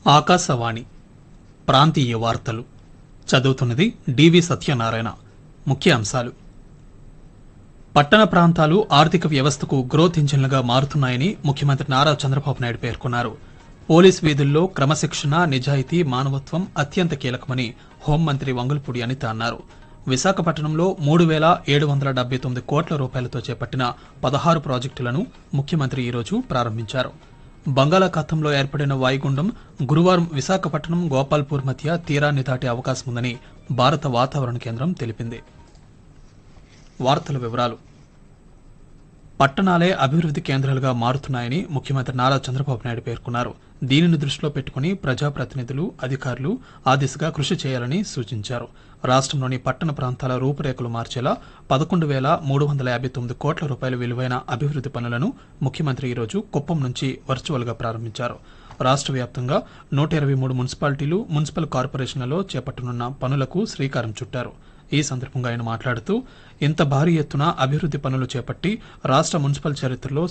ఆకాశవాణి ప్రాంతీయ వార్తలు చదువుతున్నది డివి సత్యనారాయణ ముఖ్య అంశాలు పట్టణ ప్రాంతాలు ఆర్థిక వ్యవస్థకు గ్రోత్ ఇంజిన్లుగా మారుతున్నాయని ముఖ్యమంత్రి నారా చంద్రబాబు నాయుడు పేర్కొన్నారు పోలీస్ వీధుల్లో క్రమశిక్షణ నిజాయితీ మానవత్వం అత్యంత కీలకమని హోంమంత్రి వంగల్పూడి అనిత అన్నారు విశాఖపట్నంలో మూడు వేల ఏడు వందల డెబ్బై తొమ్మిది కోట్ల రూపాయలతో చేపట్టిన పదహారు ప్రాజెక్టులను ముఖ్యమంత్రి ఈరోజు ప్రారంభించారు బంగాళాఖాతంలో ఏర్పడిన వాయుగుండం గురువారం విశాఖపట్నం గోపాల్పూర్ మధ్య తీరాన్ని దాటే అవకాశం ఉందని భారత వాతావరణ కేంద్రం తెలిపింది వార్తల వివరాలు పట్టణాలే అభివృద్ధి కేంద్రాలుగా మారుతున్నాయని ముఖ్యమంత్రి నారా చంద్రబాబు నాయుడు పేర్కొన్నారు దీనిని దృష్టిలో పెట్టుకుని ప్రజాప్రతినిధులు అధికారులు ఆ దిశగా కృషి చేయాలని సూచించారు రాష్ట్రంలోని పట్టణ ప్రాంతాల రూపురేఖలు మార్చేలా పదకొండు వేల మూడు వందల యాభై తొమ్మిది కోట్ల రూపాయల విలువైన అభివృద్ధి పనులను ముఖ్యమంత్రి ఈరోజు కుప్పం నుంచి వర్చువల్ గా ప్రారంభించారు రాష్ట్ర వ్యాప్తంగా నూట ఇరవై మూడు మున్సిపాలిటీలు మున్సిపల్ కార్పొరేషన్లలో చేపట్టనున్న పనులకు శ్రీకారం చుట్టారు ఈ సందర్భంగా ఆయన మాట్లాడుతూ ఇంత భారీ ఎత్తున అభివృద్ధి పనులు చేపట్టి రాష్ట్ర మున్సిపల్ చరిత్రలో